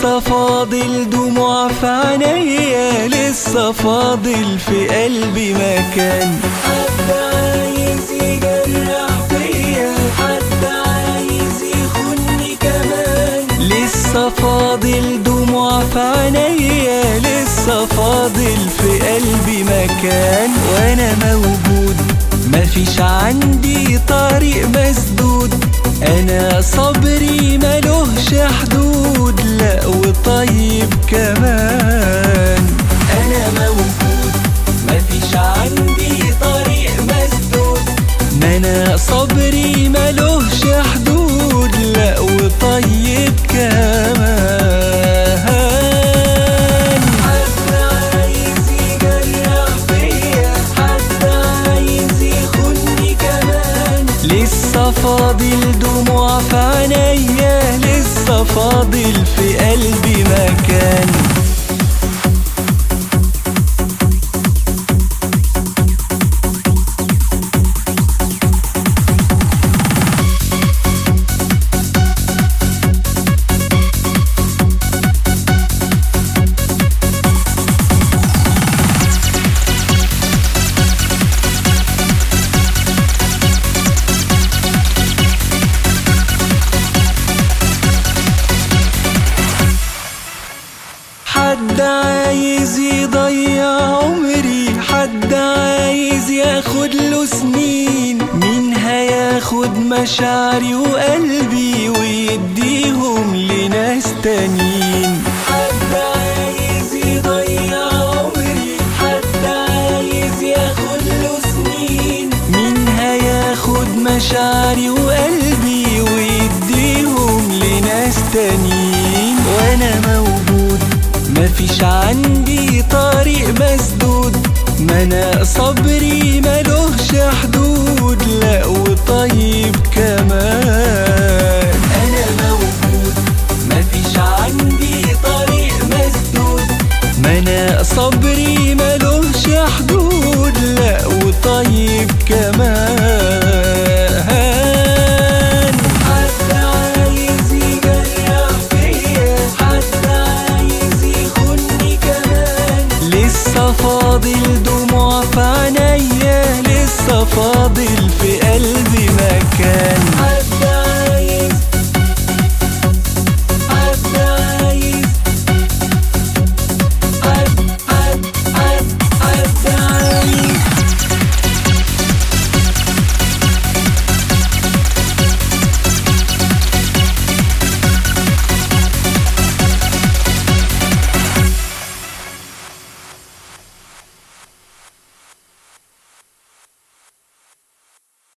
لسه فاضل دموع في عينيا لسه فاضل في قلبي مكان حد عايز يجرح فيا حد عايز يخوني كمان لسه فاضل دموع في عينيا لسه فاضل في قلبي مكان وانا موجود مفيش عندي طريق مسدود انا صبري ملوهش حدود لا وطيب كمان انا موجود مفيش عندي طريق مسدود ما انا صبري ملوهش حدود لا وطيب كمان حد عايز يجرح فيا حد عايز يخوني كمان لسه فاضل دموع في عينيا لسه فاضل في قلبي مكان حد عايز يضيع عمري حد عايز ياخد له سنين مين هياخد مشاعري وقلبي ويديهم لناس تانيين حد عايز يضيع عمري حد عايز ياخد له سنين مين هياخد مشاعري وقلبي ويديهم لناس تانيين وانا موجود مفيش عندي طريق مسدود ما انا صبري ملوهش حدود لا وطيب كمان انا موجود مفيش عندي طريق مسدود ما انا صبري ملوهش حدود لا وطيب كمان